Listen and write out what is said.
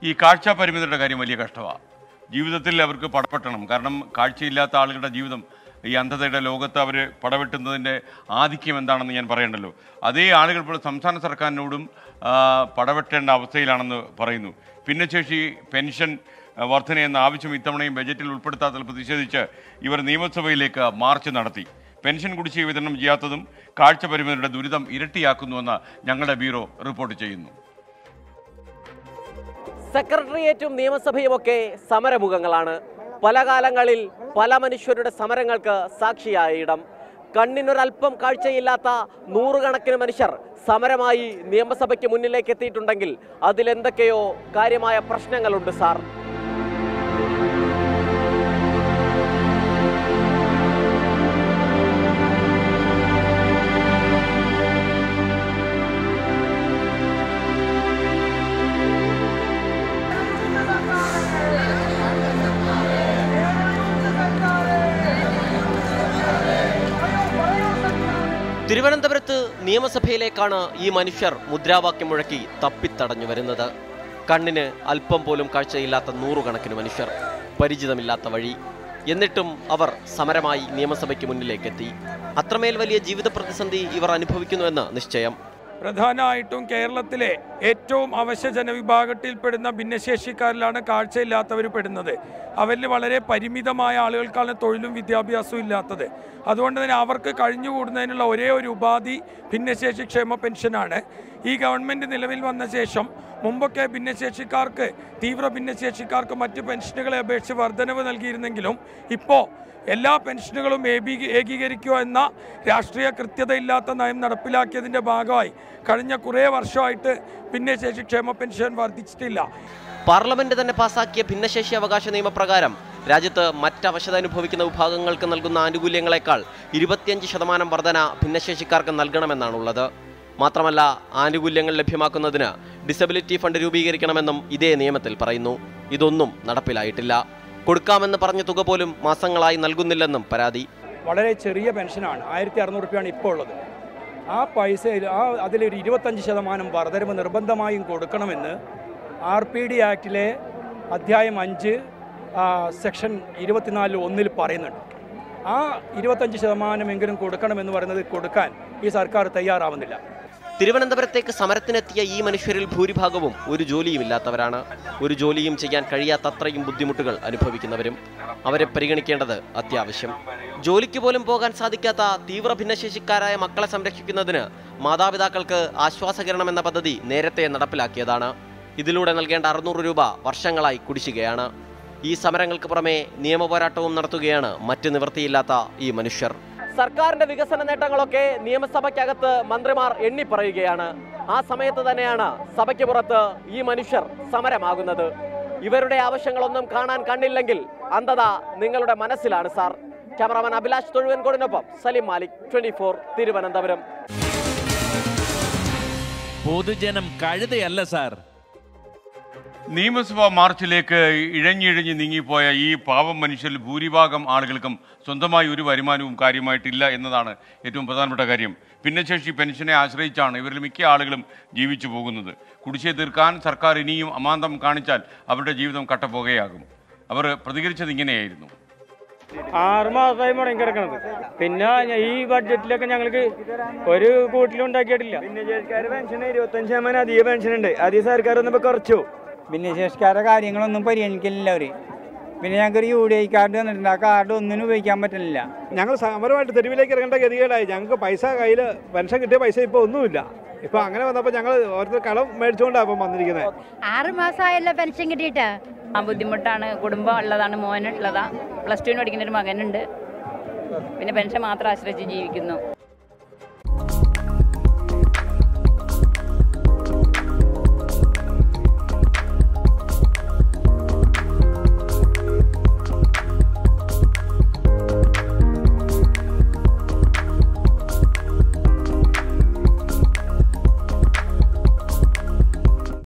ഈ കാഴ്ച പരിമിതിയുടെ കാര്യം വലിയ കഷ്ടമാണ് ജീവിതത്തിൽ അവർക്ക് പടപെട്ടണം കാരണം കാഴ്ചയില്ലാത്ത ആളുകളുടെ ജീവിതം ഈ അന്ധതയുടെ ലോകത്ത് അവർ പടവെട്ടുന്നതിൻ്റെ ആധിക്യം എന്താണെന്ന് ഞാൻ പറയണ്ടല്ലോ അതേ ആളുകൾ ഇപ്പോൾ സംസ്ഥാന സർക്കാരിനോടും ആ, പടവെട്ടേണ്ട അവസ്ഥയിലാണെന്ന് പറയുന്നു ഭിന്നശേഷി പെൻഷൻ ആ, വർധന എന്ന ആവശ്യം ഇത്തവണയും ബജറ്റിൽ ഉൾപ്പെടുത്താത്തതിൽ പ്രതിഷേധിച്ച് ഇവർ നിയമസഭയിലേക്ക് മാർച്ച് നടത്തി പെൻഷൻ കുടിശ്ശിക വിതരണം ചെയ്യാത്തതും കാഴ്ച പരിമിതിയുടെ ദുരിതം ഇരട്ടിയാക്കുന്നുവെന്ന് ഞങ്ങളുടെ ബ്യൂറോ റിപ്പോർട്ട് ചെയ്യുന്നു സെക്രട്ടേറിയറ്റും നിയമസഭയുമൊക്കെ സമരമുഖങ്ങളാണ് പല കാലങ്ങളിൽ പല മനുഷ്യരുടെ സമരങ്ങൾക്ക് സാക്ഷിയായ ഇടം കണ്ണിനൊരല്പം കാഴ്ചയില്ലാത്ത നൂറുകണക്കിന് മനുഷ്യർ സമരമായി നിയമസഭയ്ക്ക് മുന്നിലേക്ക് എത്തിയിട്ടുണ്ടെങ്കിൽ അതിലെന്തൊക്കെയോ കാര്യമായ പ്രശ്നങ്ങളുണ്ട് സാർ തിരുവനന്തപുരത്ത് നിയമസഭയിലേക്കാണ് ഈ മനുഷ്യർ മുദ്രാവാക്യം മുഴക്കി തപ്പിത്തടഞ്ഞു വരുന്നത് കണ്ണിന് അല്പം പോലും കാഴ്ചയില്ലാത്ത നൂറുകണക്കിന് മനുഷ്യർ പരിചിതമില്ലാത്ത വഴി എന്നിട്ടും അവർ സമരമായി നിയമസഭയ്ക്ക് മുന്നിലേക്കെത്തി അത്രമേൽ വലിയ ജീവിത പ്രതിസന്ധി ഇവർ അനുഭവിക്കുന്നുവെന്ന് നിശ്ചയം പ്രധാനമായിട്ടും കേരളത്തിലെ ഏറ്റവും അവശ്യ ജനവിഭാഗത്തിൽപ്പെടുന്ന ഭിന്നശേഷിക്കാരിലാണ് കാഴ്ചയില്ലാത്തവർ പെടുന്നത് അവരിൽ വളരെ പരിമിതമായ ആളുകൾക്കാണ് തൊഴിലും വിദ്യാഭ്യാസവും ഇല്ലാത്തത് അതുകൊണ്ട് തന്നെ അവർക്ക് കഴിഞ്ഞുകൂടുന്നതിനുള്ള ഒരേ ഒരു ഉപാധി ഭിന്നശേഷി ക്ഷേമ പെൻഷനാണ് ഈ ഗവൺമെൻറ് നിലവിൽ വന്ന ശേഷം മുമ്പൊക്കെ ഭിന്നശേഷിക്കാർക്ക് തീവ്ര ഭിന്നശേഷിക്കാർക്ക് മറ്റ് പെൻഷനുകളെ അപേക്ഷിച്ച് വർധനവ് നൽകിയിരുന്നെങ്കിലും ഇപ്പോൾ എല്ലാ പെൻഷനുകളും ഏകീ ഏകീകരിക്കുക എന്ന രാഷ്ട്രീയ കൃത്യതയില്ലാത്ത നയം നടപ്പിലാക്കിയതിൻ്റെ ഭാഗമായി കഴിഞ്ഞ കുറേ വർഷമായിട്ട് ഭിന്നശേഷി ക്ഷേമ പെൻഷൻ വർദ്ധിച്ചിട്ടില്ല പാർലമെന്റ് തന്നെ പാസാക്കിയ ഭിന്നശേഷി അവകാശ നിയമപ്രകാരം രാജ്യത്ത് മറ്റ് അവശത അനുഭവിക്കുന്ന വിഭാഗങ്ങൾക്ക് നൽകുന്ന ആനുകൂല്യങ്ങളെക്കാൾ ഇരുപത്തിയഞ്ച് ശതമാനം വർധന ഭിന്നശേഷിക്കാർക്ക് നൽകണമെന്നാണുള്ളത് മാത്രമല്ല ആനുകൂല്യങ്ങൾ ലഭ്യമാക്കുന്നതിന് ഡിസബിലിറ്റി ഫണ്ട് രൂപീകരിക്കണമെന്നും ഇതേ നിയമത്തിൽ പറയുന്നു ഇതൊന്നും നടപ്പിലായിട്ടില്ല കൊടുക്കാമെന്ന് പറഞ്ഞ തുക പോലും മാസങ്ങളായി നൽകുന്നില്ലെന്നും പരാതി വളരെ ചെറിയ പെൻഷനാണ് ആയിരത്തി അറുന്നൂറ് രൂപയാണ് ഇപ്പോൾ ഉള്ളത് ആ പൈസ ആ അതിലൊരു ഇരുപത്തഞ്ച് ശതമാനം വർധനവ് നിർബന്ധമായും കൊടുക്കണമെന്ന് ആർ പി ഡി ആക്ടിലെ അധ്യായം അഞ്ച് ആ, സെക്ഷൻ ഇരുപത്തിനാലിൽ ഒന്നിൽ പറയുന്നുണ്ട് ആ ഇരുപത്തഞ്ച് ശതമാനമെങ്കിലും കൊടുക്കണമെന്ന് പറയുന്നത് കൊടുക്കാൻ ഈ സർക്കാർ തയ്യാറാവുന്നില്ല തിരുവനന്തപുരത്തേക്ക് സമരത്തിനെത്തിയ ഈ മനുഷ്യരിൽ ഭൂരിഭാഗവും ഒരു ജോലിയുമില്ലാത്തവരാണ് ഒരു ജോലിയും ചെയ്യാൻ കഴിയാത്തത്രയും ബുദ്ധിമുട്ടുകൾ അനുഭവിക്കുന്നവരും അവരെ പരിഗണിക്കേണ്ടത് അത്യാവശ്യം ജോലിക്ക് പോലും പോകാൻ സാധിക്കാത്ത തീവ്ര ഭിന്നശേഷിക്കാരായ മക്കളെ സംരക്ഷിക്കുന്നതിന് മാതാപിതാക്കൾക്ക് ആശ്വാസകിരണം എന്ന പദ്ധതി നേരത്തെ നടപ്പിലാക്കിയതാണ് ഇതിലൂടെ നൽകേണ്ട അറുന്നൂറ് രൂപ വർഷങ്ങളായി കുടിശ്ശികയാണ് ഈ സമരങ്ങൾക്ക് പുറമെ നിയമപോരാട്ടവും നടത്തുകയാണ് മറ്റ് നിവൃത്തിയില്ലാത്ത ഈ മനുഷ്യർ സർക്കാരിന്റെ വികസന നേട്ടങ്ങളൊക്കെ നിയമസഭയ്ക്കകത്ത് മന്ത്രിമാർ എണ്ണി പറയുകയാണ് ആ സമയത്ത് തന്നെയാണ് സഭയ്ക്ക് പുറത്ത് ഈ മനുഷ്യർ സമരമാകുന്നത് ഇവരുടെ ആവശ്യങ്ങളൊന്നും കാണാൻ കണ്ടില്ലെങ്കിൽ അന്ധത നിങ്ങളുടെ മനസ്സിലാണ് സാർ ക്യാമറാമാൻ അഭിലാഷ് തൊഴുവൻകോടിനൊപ്പം സലിം മാലിക് ട്വന്റി തിരുവനന്തപുരം പൊതുജനം കഴുതയല്ല സാർ നിയമസഭാ മാർച്ചിലേക്ക് ഇഴഞ്ഞിഴഞ്ഞ് നീങ്ങിപ്പോയ ഈ പാവം മനുഷ്യരിൽ ഭൂരിഭാഗം ആളുകൾക്കും സ്വന്തമായി ഒരു വരുമാനവും കാര്യമായിട്ടില്ല എന്നതാണ് ഏറ്റവും പ്രധാനപ്പെട്ട കാര്യം ഭിന്നശേഷി പെൻഷനെ ആശ്രയിച്ചാണ് ഇവരിൽ മിക്ക ആളുകളും ജീവിച്ചു പോകുന്നത് കുടിശ്ശിക തീർക്കാൻ സർക്കാർ ഇനിയും അമാന്തം കാണിച്ചാൽ അവരുടെ ജീവിതം കട്ടപ്പുകയാകും അവർ പ്രതികരിച്ചത് ഇങ്ങനെയായിരുന്നു ആറ് മാസമായി മുടങ്ങി കിടക്കണത് പിന്നെ ഞ- ഈ ബഡ്ജറ്റിലൊക്കെ ഞങ്ങൾക്ക് ഒരു കൂട്ടിലും ഉണ്ടാക്കിയിട്ടില്ല ഭിന്നശേഷിക്കാരുടെ പെൻഷൻ ഇരുപത്തഞ്ച് ശതമാനം അധിക പെൻഷൻ ഉണ്ട് അത് ഈ സർക്കാർ ഒന്നിപ്പോ കുറച്ചു ഭിന്നശേഷിക്കാരുടെ കാര്യങ്ങളൊന്നും പരിഗണിക്കലില്ല അവര് പിന്നെ ഞങ്ങൾക്ക് ഒരു യു ഡി ഐ കാർഡ് തന്നിട്ടുണ്ട് ആ കാർഡ് ഒന്നിനും ഉപയോഗിക്കാൻ പറ്റുന്നില്ല ഞങ്ങൾ സമരമായിട്ട് തെരുവിലേക്ക് ഇറങ്ങേണ്ട ഗതികേടായി ഞങ്ങൾക്ക് പൈസ കയ്യിൽ പെൻഷൻ കിട്ടിയ പൈസ ഇപ്പോൾ ഒന്നുമില്ല ഇപ്പോൾ അങ്ങനെ വന്നപ്പോൾ ഞങ്ങൾ ഓരോരുത്തർ കടം മേടിച്ചുകൊണ്ടാണ് ഇപ്പം വന്നിരിക്കുന്നത് ആറ് മാസമായല്ലോ പെൻഷൻ കിട്ടിയിട്ട് ആ ബുദ്ധിമുട്ടാണ് കുടുംബം ഉള്ളതാണ് മോനുള്ളതാ പ്ലസ് ടുവിന് പഠിക്കുന്ന ഒരു മകനുണ്ട് പിന്നെ പെൻഷൻ മാത്രം ആശ്രയിച്ച് ജീവിക്കുന്നു